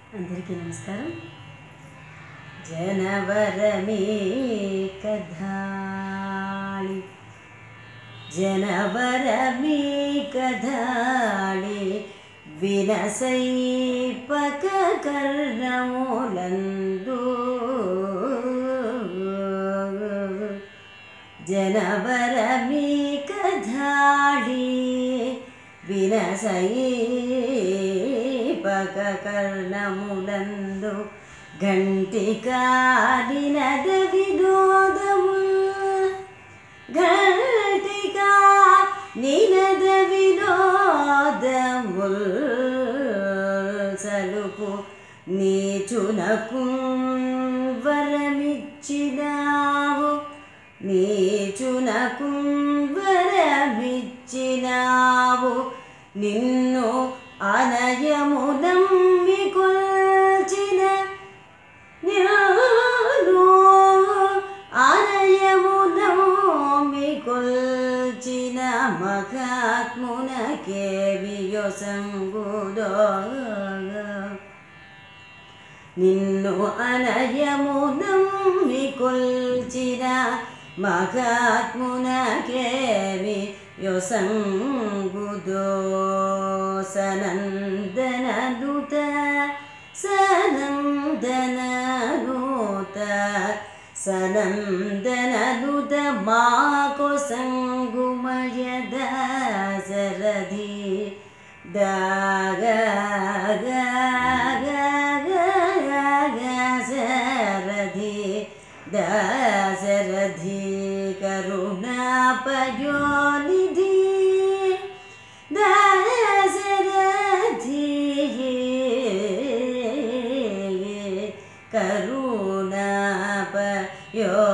అందరికీ నమస్కారం జనవరమే కథాళి జనవరమే కథాళి వినసై పక కర్ణములందు జనవరమే కథాళి వినసై పక కర్ణములందు ఘంటికాడినద వినోదము ఘంటికా నినద వినోదముల్ సలుపు నీచునకు వరమిచ్చినావు నీచునకు వరమిచ్చినావు నిన్ను అనయము నమ్మి కొల్చిన నిన్ను అనయము నమ్మి కొల్చిన మహాత్మునకే వియొసంగుదో నిన్ను అనయము నమ్మి కొల్చిన మహాత్మునకేమి యొసంగుదో సనందనదుత సనందనదుత సనందనదుత మాకు సంగుమయ దాసరథి దాగ దాసరథి దాసరథి కరుణాపయోనిధి దాసరథి కరుణాపయోనిధి